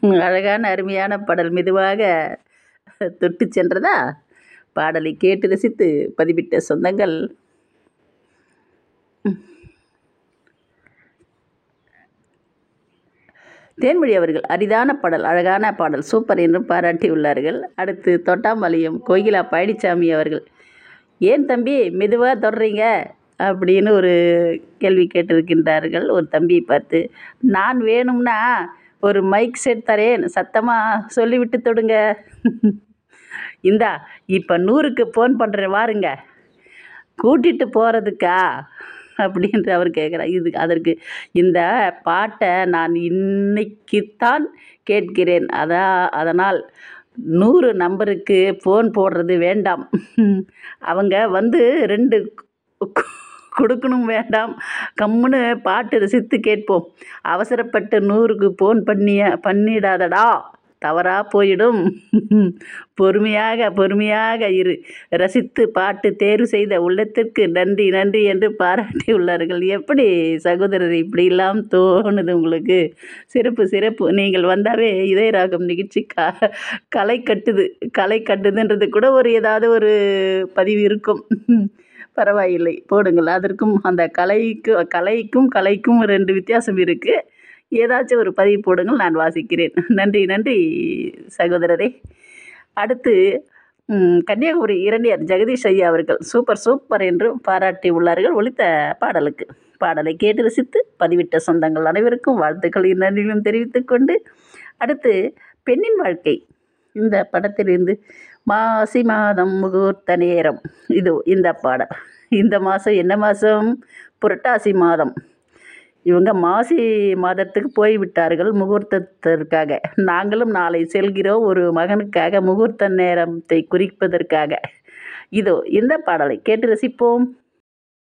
அழகான அருமையான பாடல் மெதுவாக தொட்டு சென்றதா பாடலை கேட்டு ரசித்து பதிவிட்ட சொந்தங்கள் தேன்மொழி அவர்கள் அரிதான பாடல் அழகான பாடல் சூப்பர் என்றும் பாராட்டியுள்ளார்கள் அடுத்து தொட்டாம்பாளையம் கோகிலா பழனிசாமி அவர்கள் ஏன் தம்பி மெதுவாக தொடறீங்க அப்படின்னு ஒரு கேள்வி கேட்டிருக்கின்றார்கள் ஒரு தம்பியை பார்த்து நான் வேணும்னா ஒரு மைக் செட் தரேன் சத்தமாக சொல்லிவிட்டு தொடுங்க இந்தா இப்போ நூறுக்கு ஃபோன் பண்ணுறேன் வாருங்க கூட்டிகிட்டு போகிறதுக்கா அப்படின்ற அவர் கேட்குறார் இது அதற்கு இந்த பாட்டை நான் இன்னைக்குத்தான் கேட்கிறேன் அதான் அதனால் நூறு நம்பருக்கு ஃபோன் போடுறது வேண்டாம் அவங்க வந்து ரெண்டு கு- கொடுக்கணும் வேண்டாம் கம்முன்னு பாட்டு ரசித்து கேட்போம் அவசரப்பட்டு நூறுக்கு ஃபோன் பண்ணிய பண்ணிடாதடா தவறா போயிடும் பொறுமையாக பொறுமையாக இரு ரசித்து பாட்டு தேர்வு செய்த உள்ளத்திற்கு நன்றி நன்றி என்று பாராட்டியுள்ளார்கள் எப்படி சகோதரர் இப்படியெல்லாம் தோணுது உங்களுக்கு சிறப்பு சிறப்பு நீங்கள் வந்தாவே இதய ராகம் நிகழ்ச்சி க களை கட்டுது களை கட்டுதுன்றது கூட ஒரு ஏதாவது ஒரு பதிவு இருக்கும் பரவாயில்லை போடுங்கள் அதற்கும் அந்த கலைக்கு கலைக்கும் கலைக்கும் ரெண்டு வித்தியாசம் இருக்குது ஏதாச்சும் ஒரு பதிவு போடுங்கள் நான் வாசிக்கிறேன் நன்றி நன்றி சகோதரரே அடுத்து ம், கன்னியாகுமரி இரண்டியர் ஜெகதீஷ் ஐயா அவர்கள் சூப்பர் சூப்பர் என்றும் பாராட்டி உள்ளார்கள் ஒலித்த பாடலுக்கு பாடலை கேட்டு ரசித்து பதிவிட்ட சொந்தங்கள் அனைவருக்கும் வாழ்த்துக்களையும் நன்றியும் தெரிவித்துக் கொண்டு அடுத்து பெண்ணின் வாழ்க்கை இந்த படத்திலிருந்து மாசி மாதம் முகூர்த்த நேரம் இது இந்த பாடல் இந்த மாதம் என்ன மாதம் புரட்டாசி மாதம் இவங்க மாசி மாதத்துக்கு போய்விட்டார்கள் முகூர்த்தத்திற்காக நாங்களும் நாளை செல்கிறோம் ஒரு மகனுக்காக முகூர்த்த நேரத்தை குறிப்பதற்காக இதோ இந்த பாடலை கேட்டு ரசிப்போம்